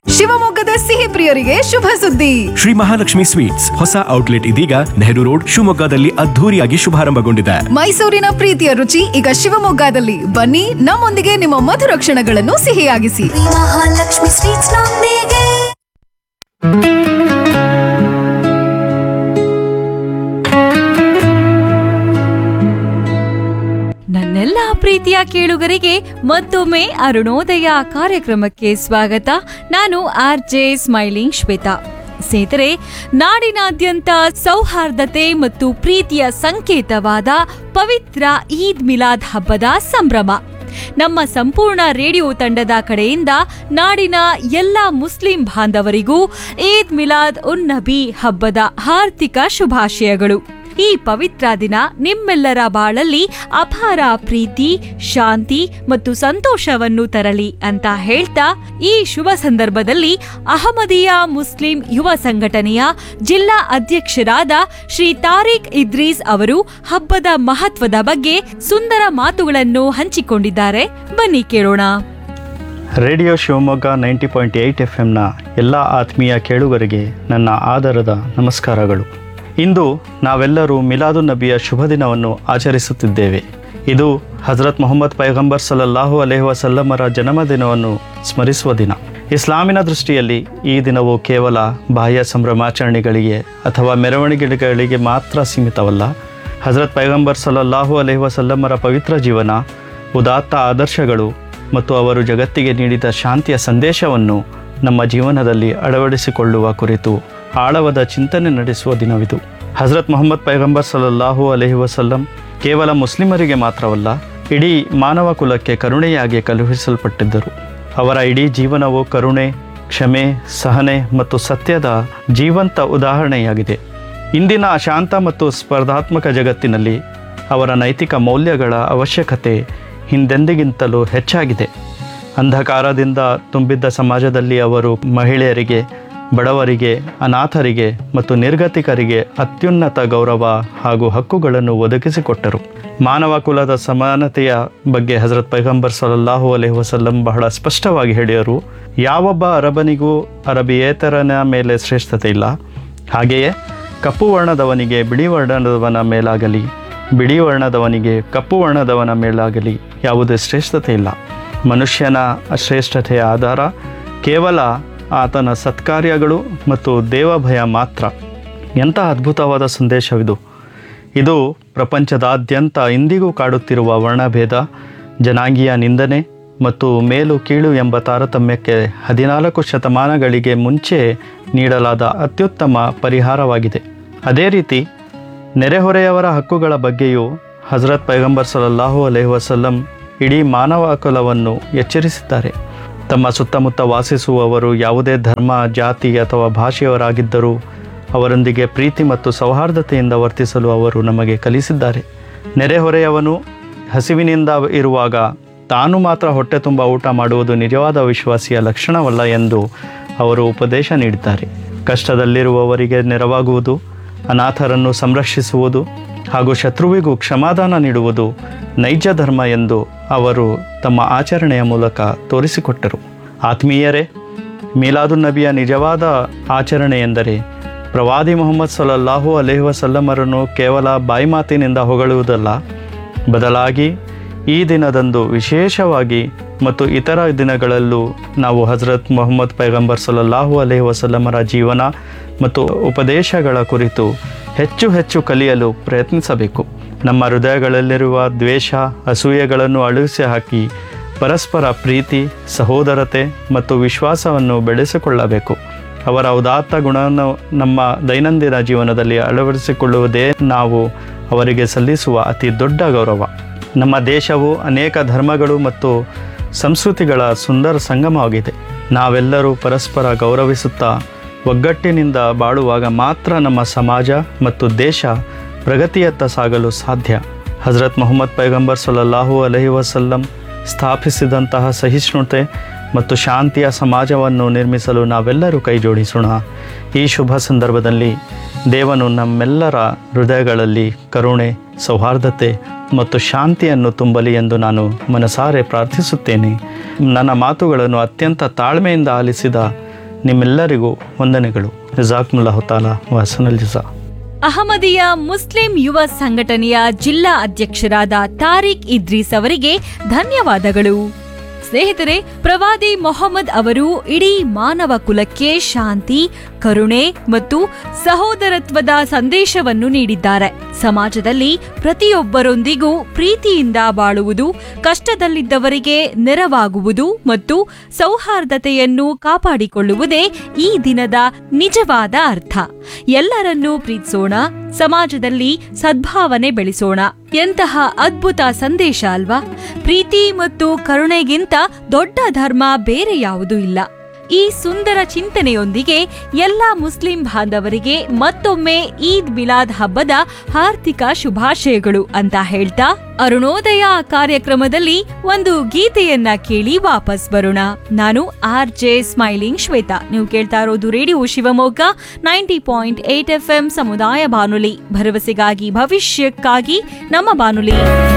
ಶಿವಮೊಗ್ಗದ ಸಿಹಿ ಪ್ರಿಯರಿಗೆ ಶುಭ ಸುದ್ದಿ ಶ್ರೀ ಮಹಾಲಕ್ಷ್ಮಿ ಸ್ವೀಟ್ಸ್ ಹೊಸ ಔಟ್ಲೆಟ್ ಇದೀಗ ನೆಹರು ರೋಡ್ ಶಿವಮೊಗ್ಗದಲ್ಲಿ ಅದ್ಧೂರಿಯಾಗಿ ಶುಭಾರಂಭಗೊಂಡಿದೆ ಮೈಸೂರಿನ ಪ್ರೀತಿಯ ರುಚಿ ಈಗ ಶಿವಮೊಗ್ಗದಲ್ಲಿ ಬನ್ನಿ ನಮ್ಮೊಂದಿಗೆ ನಿಮ್ಮ ಮಧುರ ಕ್ಷಣಗಳನ್ನು ಸಿಹಿಯಾಗಿಸಿ ಮಹಾಲಕ್ಷ್ಮಿ ಸ್ವೀಟ್ಸ್ ನೊಂದಿಗೆ ನನ್ನೆಲ್ಲ ಪ್ರೀತಿಯ ಕೇಳುಗರಿಗೆ ಮತ್ತೊಮ್ಮೆ ಅರುಣೋದಯ ಕಾರ್ಯಕ್ರಮಕ್ಕೆ ಸ್ವಾಗತ ನಾನು ಆರ್ ಜೆ ಸ್ಮೈಲಿಂಗ್ ಶ್ವೇತಾ ಸ್ನೇಹಿತರೆ ನಾಡಿನಾದ್ಯಂತ ಸೌಹಾರ್ದತೆ ಮತ್ತು ಪ್ರೀತಿಯ ಸಂಕೇತವಾದ ಪವಿತ್ರ ಈದ್ ಮಿಲಾದ್ ಹಬ್ಬದ ಸಂಭ್ರಮ ನಮ್ಮ ಸಂಪೂರ್ಣ ರೇಡಿಯೋ ತಂಡದ ಕಡೆಯಿಂದ ನಾಡಿನ ಎಲ್ಲ ಮುಸ್ಲಿಂ ಬಾಂಧವರಿಗೂ ಈದ್ ಮಿಲಾದ್ ಉನ್ ನಬಿ ಹಬ್ಬದ ಹಾರ್ದಿಕ ಶುಭಾಶಯಗಳು ಈ ಪವಿತ್ರ ದಿನ ನಿಮ್ಮೆಲ್ಲರ ಬಾಳಲ್ಲಿ ಅಪಾರ ಪ್ರೀತಿ ಶಾಂತಿ ಮತ್ತು ಸಂತೋಷವನ್ನು ತರಲಿ ಅಂತ ಹೇಳ್ತಾ ಈ ಶುಭ ಸಂದರ್ಭದಲ್ಲಿ ಅಹಮದಿಯಾ ಮುಸ್ಲಿಂ ಯುವ ಸಂಘಟನೆಯ ಜಿಲ್ಲಾ ಅಧ್ಯಕ್ಷರಾದ ಶ್ರೀ ತಾರಿಕ್ ಇದ್ರೀಸ್ ಅವರು ಹಬ್ಬದ ಮಹತ್ವದ ಬಗ್ಗೆ ಸುಂದರ ಮಾತುಗಳನ್ನು ಹಂಚಿಕೊಂಡಿದ್ದಾರೆ ಬನ್ನಿ ಕೇಳೋಣ radio Shivamogga ninety point eight F ಎಮ್ನ ಎಲ್ಲ ಆತ್ಮೀಯ ಕೇಳುಗರಿಗೆ ನನ್ನ ಆದರದ ನಮಸ್ಕಾರಗಳು ಇಂದು ನಾವೆಲ್ಲರೂ ಮಿಲಾದು ನಬಿಯ ಶುಭ ದಿನವನ್ನು ಆಚರಿಸುತ್ತಿದ್ದೇವೆ ಇದು ಹಜರತ್ ಮೊಹಮ್ಮದ್ ಪೈಗಂಬರ್ ಸಲ್ಲಲ್ಲಾಹು ಅಲೇಹ್ ವಸಲ್ಲಮರ ಜನ್ಮದಿನವನ್ನು ಸ್ಮರಿಸುವ ದಿನ ಇಸ್ಲಾಮಿನ ದೃಷ್ಟಿಯಲ್ಲಿ ಈ ದಿನವು ಕೇವಲ ಬಾಹ್ಯ ಸಂಭ್ರಮಾಚರಣೆಗಳಿಗೆ ಅಥವಾ ಮೆರವಣಿಗೆಗಳಿಗೆ ಮಾತ್ರ ಸೀಮಿತವಲ್ಲ ಹಜರತ್ ಪೈಗಂಬರ್ ಸಲ್ಲಲ್ಲಾಹು ಅಲೇಹ್ ವಸಲ್ಲಮರ ಪವಿತ್ರ ಜೀವನ ಉದಾತ್ತ ಆದರ್ಶಗಳು ಮತ್ತು ಅವರು ಜಗತ್ತಿಗೆ ನೀಡಿದ ಶಾಂತಿಯ ಸಂದೇಶವನ್ನು ನಮ್ಮ ಜೀವನದಲ್ಲಿ ಅಳವಡಿಸಿಕೊಳ್ಳುವ ಕುರಿತು ಆಳವಾದ ಚಿಂತನೆ ನಡೆಸುವ ದಿನವಿದು ಹಜರತ್ ಮೊಹಮ್ಮದ್ ಪೈಗಂಬರ್ ಸಲ್ಲಲ್ಲಾಹು ಅಲೈಹಿ ವಸಲ್ಲಂ ಕೇವಲ ಮುಸ್ಲಿಮರಿಗೆ ಮಾತ್ರವಲ್ಲ ಇಡೀ ಮಾನವ ಕುಲಕ್ಕೆ ಕರುಣೆಯಾಗಿ ಕಳುಹಿಸಲ್ಪಟ್ಟಿದ್ದರು ಅವರ ಇಡೀ ಜೀವನವು ಕರುಣೆ ಕ್ಷಮೆ ಸಹನೆ ಮತ್ತು ಸತ್ಯದ ಜೀವಂತ ಉದಾಹರಣೆಯಾಗಿದೆ ಇಂದಿನ ಅಶಾಂತ ಮತ್ತು ಸ್ಪರ್ಧಾತ್ಮಕ ಜಗತ್ತಿನಲ್ಲಿ ಅವರ ನೈತಿಕ ಮೌಲ್ಯಗಳ ಅವಶ್ಯಕತೆ ಹಿಂದೆಂದಿಗಿಂತಲೂ ಹೆಚ್ಚಾಗಿದೆ ಅಂಧಕಾರದಿಂದ ತುಂಬಿದ್ದ ಸಮಾಜದಲ್ಲಿ ಅವರು ಮಹಿಳೆಯರಿಗೆ ಬಡವರಿಗೆ ಅನಾಥರಿಗೆ ಮತ್ತು ನಿರ್ಗತಿಕರಿಗೆ ಅತ್ಯುನ್ನತ ಗೌರವ ಹಾಗೂ ಹಕ್ಕುಗಳನ್ನು ಒದಗಿಸಿಕೊಟ್ಟರು ಮಾನವ ಕುಲದ ಸಮಾನತೆಯ ಬಗ್ಗೆ ಹಜರತ್ ಪೈಗಂಬರ್ ಸಲ್ಲಲ್ಲಾಹು ಅಲೈಹಿ ವಸಲ್ಲಂ ಬಹಳ ಸ್ಪಷ್ಟವಾಗಿ ಹೇಳಿದರು ಯಾವೊಬ್ಬ ಅರಬನಿಗೂ ಅರಬಿಯೇತರನ ಮೇಲೆ ಶ್ರೇಷ್ಠತೆ ಇಲ್ಲ ಹಾಗೆಯೇ ಕಪ್ಪು ವರ್ಣದವನಿಗೆ ಬಿಳಿ ವರ್ಣದವನ ಮೇಲಾಗಲಿ ಬಿಳಿ ವರ್ಣದವನಿಗೆ ಕಪ್ಪು ವರ್ಣದವನ ಮೇಲಾಗಲಿ ಯಾವುದೇ ಶ್ರೇಷ್ಠತೆ ಇಲ್ಲ ಮನುಷ್ಯನ ಶ್ರೇಷ್ಠತೆಯ ಆಧಾರ ಕೇವಲ ಆತನ ಸತ್ಕಾರ್ಯಗಳು ಮತ್ತು ದೇವಭಯ ಮಾತ್ರ ಎಂಥ ಅದ್ಭುತವಾದ ಸಂದೇಶವಿದು ಇದು ಪ್ರಪಂಚದಾದ್ಯಂತ ಇಂದಿಗೂ ಕಾಡುತ್ತಿರುವ ವರ್ಣಭೇದ ಜನಾಂಗೀಯ ನಿಂದನೆ ಮತ್ತು ಮೇಲು ಕೀಳು ಎಂಬ ತಾರತಮ್ಯಕ್ಕೆ ಹದಿನಾಲ್ಕು ಶತಮಾನಗಳಿಗೆ ಮುಂಚೆ ನೀಡಲಾದ ಅತ್ಯುತ್ತಮ ಪರಿಹಾರವಾಗಿದೆ ಅದೇ ರೀತಿ ನೆರೆಹೊರೆಯವರ ಹಕ್ಕುಗಳ ಬಗ್ಗೆಯೂ ಹಜರತ್ ಪೈಗಂಬರ್ ಸಲ್ಲಲ್ಲಾಹು ಅಲೈಹಿ ವಸಲ್ಲಂ ಇಡೀ ಮಾನವ ಕುಲವನ್ನು ಎಚ್ಚರಿಸಿದ್ದಾರೆ ತಮ್ಮ ಸುತ್ತಮುತ್ತ ವಾಸಿಸುವವರು ಯಾವುದೇ ಧರ್ಮ ಜಾತಿ ಅಥವಾ ಭಾಷೆಯವರಾಗಿದ್ದರೂ ಅವರೊಂದಿಗೆ ಪ್ರೀತಿ ಮತ್ತು ಸೌಹಾರ್ದತೆಯಿಂದ ವರ್ತಿಸಲು ಅವರು ನಮಗೆ ಕಲಿಸಿದ್ದಾರೆ ನೆರೆಹೊರೆಯವನು ಹಸಿವಿನಿಂದ ಇರುವಾಗ ತಾನು ಮಾತ್ರ ಹೊಟ್ಟೆ ತುಂಬ ಊಟ ಮಾಡುವುದು ನಿಜವಾದ ವಿಶ್ವಾಸಿಯ ಲಕ್ಷಣವಲ್ಲ ಎಂದು ಅವರು ಉಪದೇಶ ನೀಡಿದ್ದಾರೆ ಕಷ್ಟದಲ್ಲಿರುವವರಿಗೆ ನೆರವಾಗುವುದು ಅನಾಥರನ್ನು ಸಂರಕ್ಷಿಸುವುದು ಹಾಗೂ ಶತ್ರುವಿಗೂ ಕ್ಷಮಾದಾನ ನೀಡುವುದು ನೈಜ ಧರ್ಮ ಎಂದು ಅವರು ತಮ್ಮ ಆಚರಣೆಯ ಮೂಲಕ ತೋರಿಸಿಕೊಟ್ಟರು ಆತ್ಮೀಯರೇ ಮೀಲಾದು ನಬಿಯ ನಿಜವಾದ ಆಚರಣೆ ಎಂದರೆ ಪ್ರವಾದಿ ಮೊಹಮ್ಮದ್ ಸಲ್ಲಲ್ಲಾಹು ಅಲೇಹಿ ವಸಲ್ಲಮರನ್ನು ಕೇವಲ ಬಾಯಿ ಮಾತಿನಿಂದ ಹೊಗಳುವುದಲ್ಲ ಬದಲಾಗಿ ಈ ದಿನದಂದು ವಿಶೇಷವಾಗಿ ಮತ್ತು ಇತರ ದಿನಗಳಲ್ಲೂ ನಾವು ಹಜರತ್ ಮೊಹಮ್ಮದ್ ಪೈಗಂಬರ್ ಸಲ್ಲಲ್ಲಾಹು ಅಲೇಹಿ ವಸಲ್ಲಮರ ಜೀವನ ಮತ್ತು ಉಪದೇಶಗಳ ಕುರಿತು ಹೆಚ್ಚು ಹೆಚ್ಚು ಕಲಿಯಲು ಪ್ರಯತ್ನಿಸಬೇಕು ನಮ್ಮ ಹೃದಯಗಳಲ್ಲಿರುವ ದ್ವೇಷ ಅಸೂಯೆಗಳನ್ನು ಅಳಿಸಿ ಹಾಕಿ ಪರಸ್ಪರ ಪ್ರೀತಿ ಸಹೋದರತೆ ಮತ್ತು ವಿಶ್ವಾಸವನ್ನು ಬೆಳೆಸಿಕೊಳ್ಳಬೇಕು ಅವರ ಉದಾತ್ತ ಗುಣವನ್ನು ನಮ್ಮ ದೈನಂದಿನ ಜೀವನದಲ್ಲಿ ಅಳವಡಿಸಿಕೊಳ್ಳುವುದೇ ನಾವು ಅವರಿಗೆ ಸಲ್ಲಿಸುವ ಅತಿ ದೊಡ್ಡ ಗೌರವ ನಮ್ಮ ದೇಶವು ಅನೇಕ ಧರ್ಮಗಳು ಮತ್ತು ಸಂಸ್ಕೃತಿಗಳ ಸುಂದರ ಸಂಗಮವಾಗಿದೆ ನಾವೆಲ್ಲರೂ ಪರಸ್ಪರ ಗೌರವಿಸುತ್ತಾ ಒಗ್ಗಟ್ಟಿನಿಂದ ಬಾಳುವಾಗ ಮಾತ್ರ ನಮ್ಮ ಸಮಾಜ ಮತ್ತು ದೇಶ ಪ್ರಗತಿಯತ್ತ ಸಾಗಲು ಸಾಧ್ಯ ಹಜರತ್ ಮೊಹಮ್ಮದ್ ಪೈಗಂಬರ್ ಸಲ್ಲಲ್ಲಾಹು ಅಲಹಿ ವಸಲ್ಲಂ ಸ್ಥಾಪಿಸಿದಂತಹ ಸಹಿಷ್ಣುತೆ ಮತ್ತು ಶಾಂತಿಯ ಸಮಾಜವನ್ನು ನಿರ್ಮಿಸಲು ನಾವೆಲ್ಲರೂ ಕೈ ಜೋಡಿಸೋಣ ಈ ಶುಭ ಸಂದರ್ಭದಲ್ಲಿ ದೇವನು ನಮ್ಮೆಲ್ಲರ ಹೃದಯಗಳಲ್ಲಿ ಕರುಣೆ ಸೌಹಾರ್ದತೆ ಮತ್ತು ಶಾಂತಿಯನ್ನು ತುಂಬಲಿ ಎಂದು ನಾನು ಮನಸಾರೆ ಪ್ರಾರ್ಥಿಸುತ್ತೇನೆ ನನ್ನ ಮಾತುಗಳನ್ನು ಅತ್ಯಂತ ತಾಳ್ಮೆಯಿಂದ ಆಲಿಸಿದ ನಿಮ್ಮೆಲ್ಲರಿಗೂ ವಂದನೆಗಳು ಜಜಾಕ್ಮುಲ್ಲಾಹು ತಾಲಾ ವಸನಲ್ ಜಜಾ ಅಹಮದಿಯಾ ಮುಸ್ಲಿಂ ಯುವ ಸಂಘಟನೆಯ ಜಿಲ್ಲಾ ಅಧ್ಯಕ್ಷರಾದ ತಾರಿಕ್ ಇದ್ರೀಸ್ ಅವರಿಗೆ ಧನ್ಯವಾದಗಳು ಸ್ನೇಹಿತರೆ ಪ್ರವಾದಿ ಮೊಹಮ್ಮದ್ ಅವರು ಇಡೀ ಮಾನವ ಕುಲಕ್ಕೆ ಶಾಂತಿ ಕರುಣೆ ಮತ್ತು ಸಹೋದರತ್ವದ ಸಂದೇಶವನ್ನು ನೀಡಿದ್ದಾರೆ ಸಮಾಜದಲ್ಲಿ ಪ್ರತಿಯೊಬ್ಬರೊಂದಿಗೂ ಪ್ರೀತಿಯಿಂದ ಬಾಳುವುದು ಕಷ್ಟದಲ್ಲಿದ್ದವರಿಗೆ ನೆರವಾಗುವುದು ಮತ್ತು ಸೌಹಾರ್ದತೆಯನ್ನು ಕಾಪಾಡಿಕೊಳ್ಳುವುದೇ ಈ ದಿನದ ನಿಜವಾದ ಅರ್ಥ ಎಲ್ಲರನ್ನೂ ಪ್ರೀತಿಸೋಣ ಸಮಾಜದಲ್ಲಿ ಸದ್ಭಾವನೆ ಬೆಳೆಸೋಣ ಎಂತಹ ಅದ್ಭುತ ಸಂದೇಶ ಅಲ್ವಾ ಪ್ರೀತಿ ಮತ್ತು ಕರುಣೆಗಿಂತ ದೊಡ್ಡ ಧರ್ಮ ಬೇರೆ ಯಾವುದೂ ಇಲ್ಲ ಈ ಸುಂದರ ಚಿಂತನೆಯೊಂದಿಗೆ ಎಲ್ಲ ಮುಸ್ಲಿಂ ಬಾಂಧವರಿಗೆ ಮತ್ತೊಮ್ಮೆ ಈದ್ ಮಿಲಾದ್ ಹಬ್ಬದ ಹಾರ್ದಿಕ ಶುಭಾಶಯಗಳು ಅಂತ ಹೇಳ್ತಾ ಅರುಣೋದಯ ಕಾರ್ಯಕ್ರಮದಲ್ಲಿ ಒಂದು ಗೀತೆಯನ್ನ ಕೇಳಿ ವಾಪಸ್ ಬರೋಣ ನಾನು ಆರ್ ಜೆ ಸ್ಮೈಲಿಂಗ್ ಶ್ವೇತಾ ನೀವು ಕೇಳ್ತಾ ಇರೋದು radio Shivamogga ninety point eight F M ಸಮುದಾಯ ಬಾನುಲಿ ಭರವಸೆಗಾಗಿ ಭವಿಷ್ಯಕ್ಕಾಗಿ ನಮ್ಮ ಬಾನುಲಿ